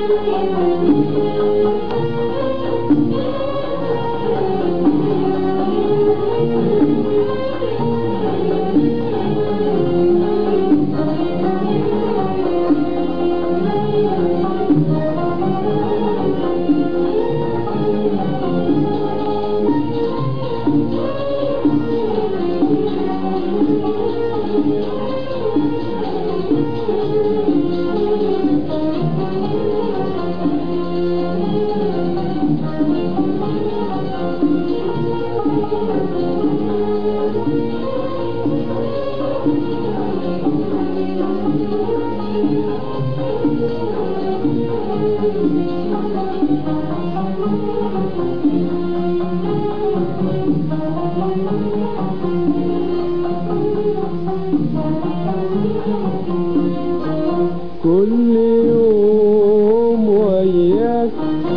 كل يوم وياك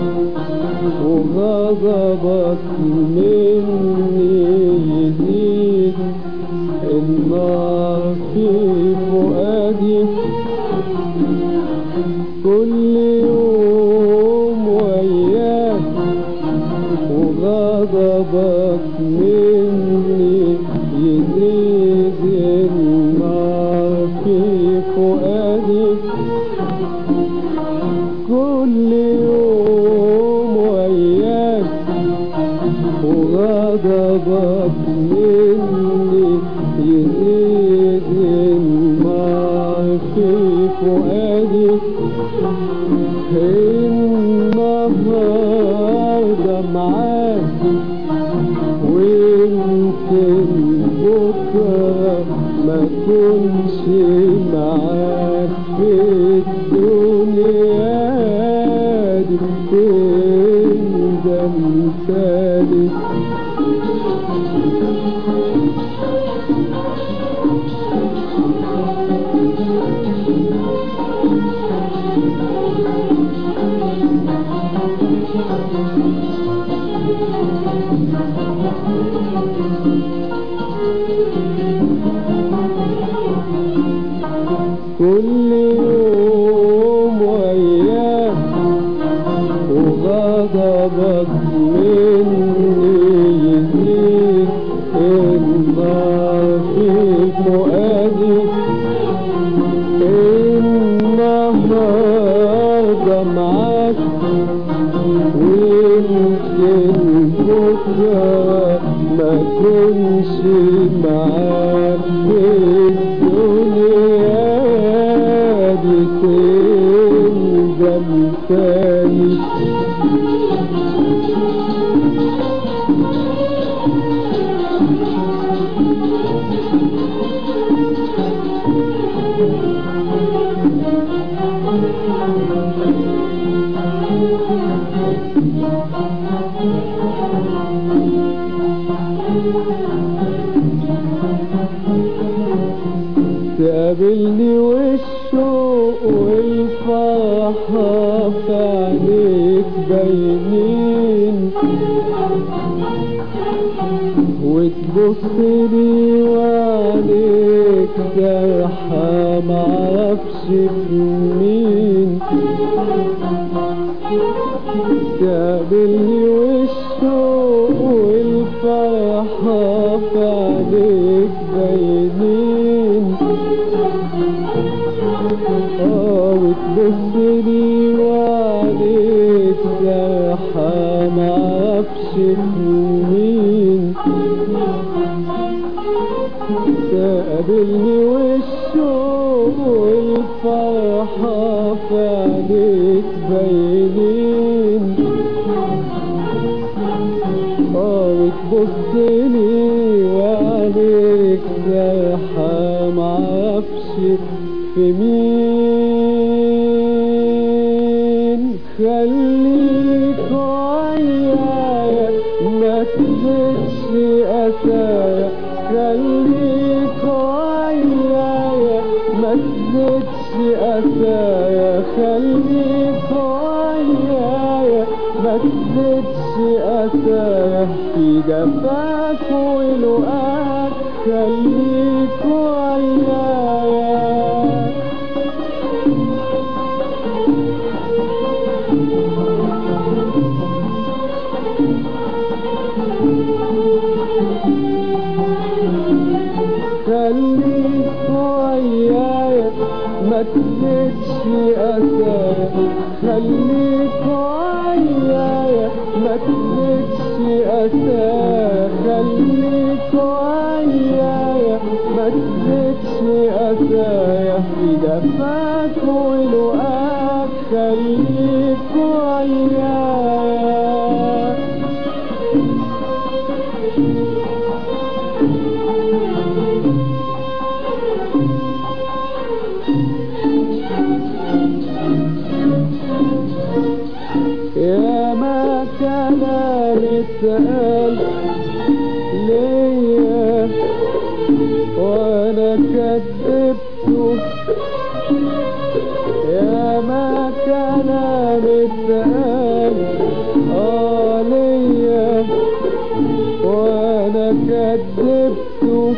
وغضبك مني يزيد النار في فؤادي كل يوم وياك وغضبك مني يزيد النار في فؤادي كل يوم وياك وغضبك مني يزيد النار في فؤادي النهارده معاك ويمكن بكره ما كنش معاك في الدنيا دي تندم تاني كل يوم وياك وغضبك مني يزيد النار في فؤادي النهارده معاك ويمكن بكره ما كنش معاك في الدنيا دي تندم تاني تقابلني والشوق والفرحة في عينيك باينين وتبص لي وعليك جرحة معرفش في مين تقابلني والشوق والفرحة في عينيك باينين اه وتبص لي وعليك جرحة معرفش في مين تقابلني والشوق والفرحة في عينيك باينين اه وتبص لي وعليك جرحة معرفش في مين خليك ويايا ما تزيدش أسايا خليك ويايا ما تزيدش أسايا خليك ويايا ما تزيدش أسايا في جفاك ولقاك خليك ويايا أسايا خليك ويايا ما تزيدش أسايا خليك ويايا ما تزيدش أسايا في جفاك ولقاك خليك ويايا يا ما كلام اتقال ليا وانا كذبته يا ما كلام اتقال اه ليا وانا كذبته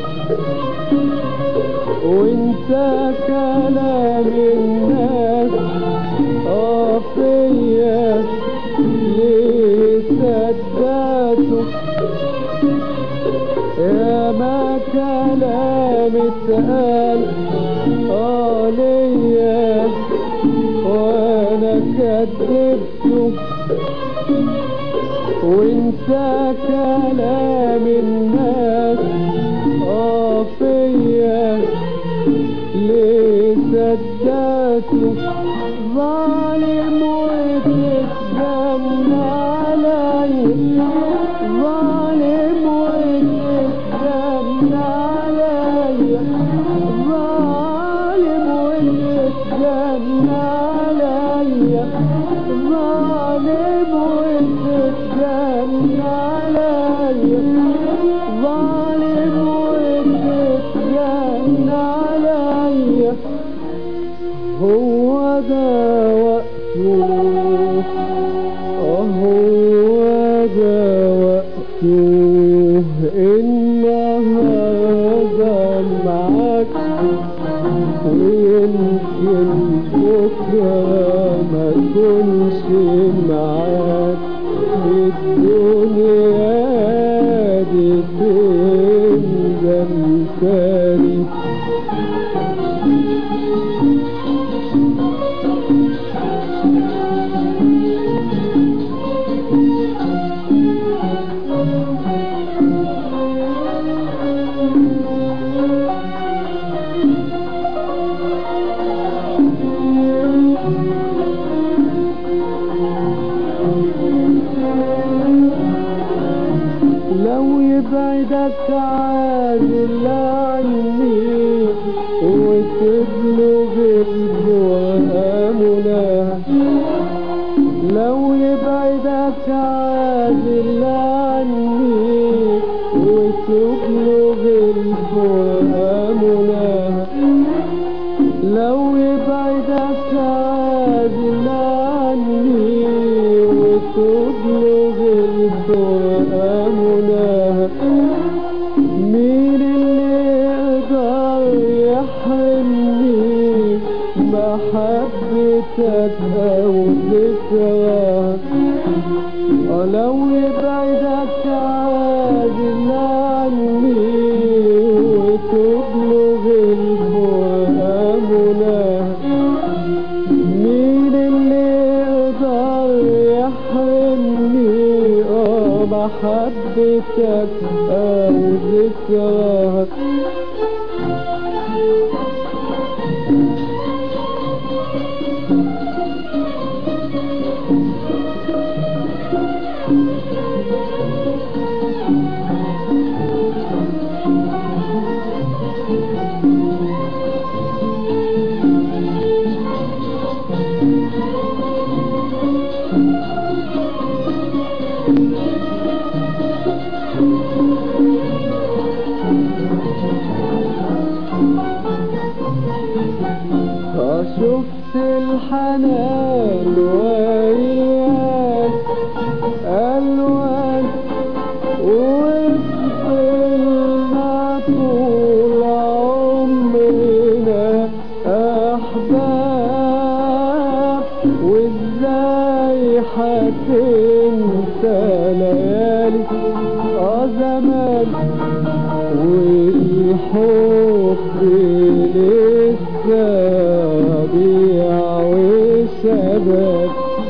وانت كلام الناس اه فيا ليه صدقته يا ما كلام اتقال اه ليا وانا كذبته وانت كلام الناس اه فيا ليه صدقته ظالم وتتجنى عليا ظالم وتتجنى عليا ظالم وتتجنى عليا ظالم وتتجنى عليا ظالم وتتجنى عليا هو ده وقته هو ده وقته النهارده معاك ويمكن بكره ما كنش معاك الدنيا دي تندم تاني لو يبعدك عازل عني وتبلغ الفؤامنا لو يبعدك عازل عني وتبلغ الفؤامنا لو يبعدك عازل عني وتبلغ الفؤامنا مين اللي يقدر يحرمني محبتك او ذكرك لو يبعدك عازل عني وتبلغ الفؤامنا مين اللي يقدر يحرمني اه محبتك او ذكرك شفت الحنان وياك ألوان وفضلنا طول عمرنا أحباب وإزاي هتنسى ليالي آه زمان والحب لسه بيعاني والشباب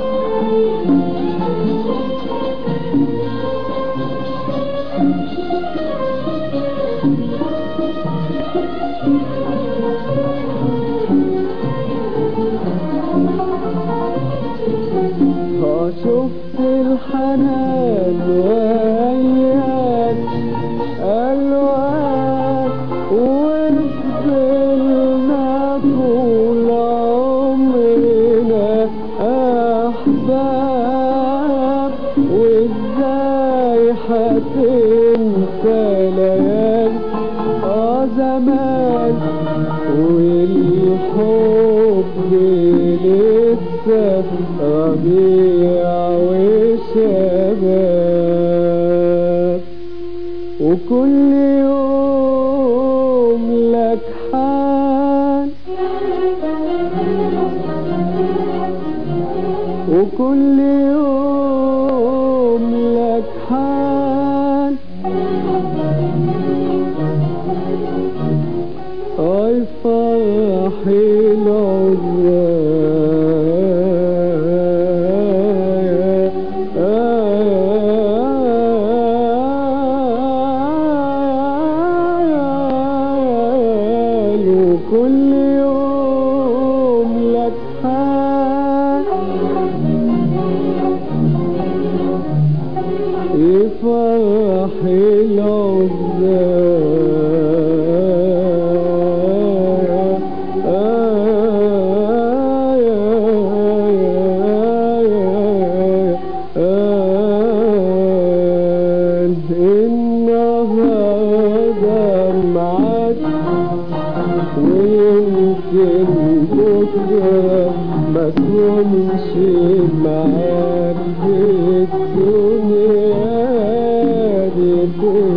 ها شفت الحنان وأيام ألوان وفضلنا طول عمرنا أحباب وإزاي هتنسى ليالي آه زمان والحب لسه ربيع وشباب وكل يوم لك حال وكل يوم لك حال اي فرح العذاب وكل يوم لك حال يفرح النهارده معاك ويمكن بكرة ما تكونش معاك في الدنيا دي